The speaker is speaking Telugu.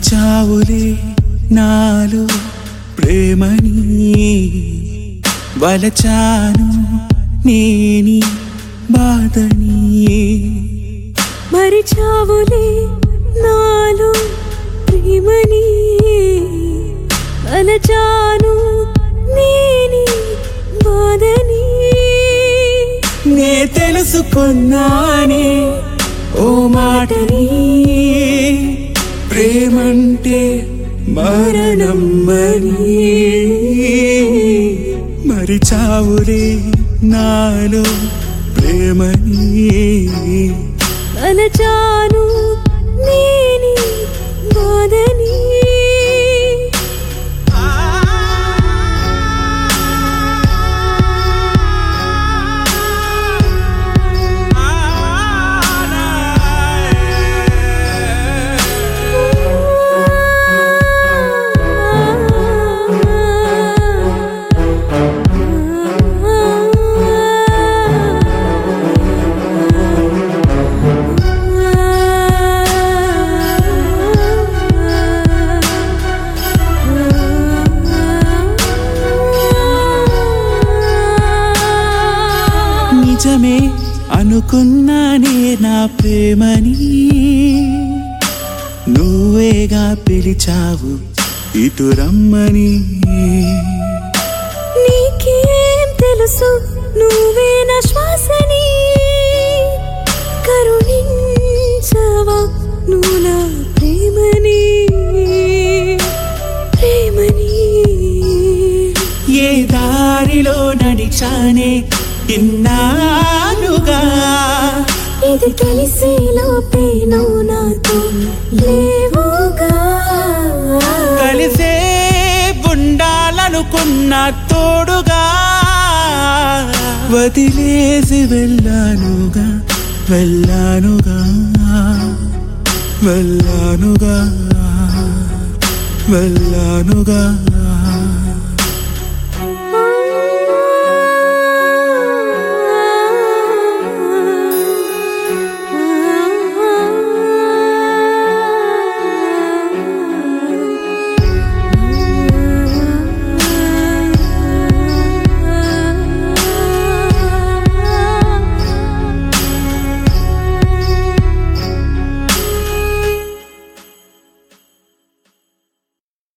మరిచావులే నాలో ప్రేమని వలచాను నేని బాధని మరిచావులే నాలో ప్రేమని అలచాను నేని బాధని నే తెలుసుకున్నానే ఓ మాటని ప్రేమంటే మరణమ్మని మరిచావులే నాలో ప్రేమని అలచాను నేని బాధని నిజమే అనుకున్నానే నా ప్రేమని నువ్వేగా పిలిచావు ఇటు రమ్మని నీకేం తెలుసు నువ్వే నా శ్వాసని కరుణించవా నువ్వు నా ప్రేమని ప్రేమని ఏ దారిలో నడిచానే ఇన్నానుగా ఇది తెలిసే లోపే నువ్వు నాతో లేవుగా కలిసే ఉండాలనుకున్న తోడుగా వదిలేసి వెళ్ళానుగా వెళ్ళానుగా వెళ్ళానుగా వెళ్ళానుగా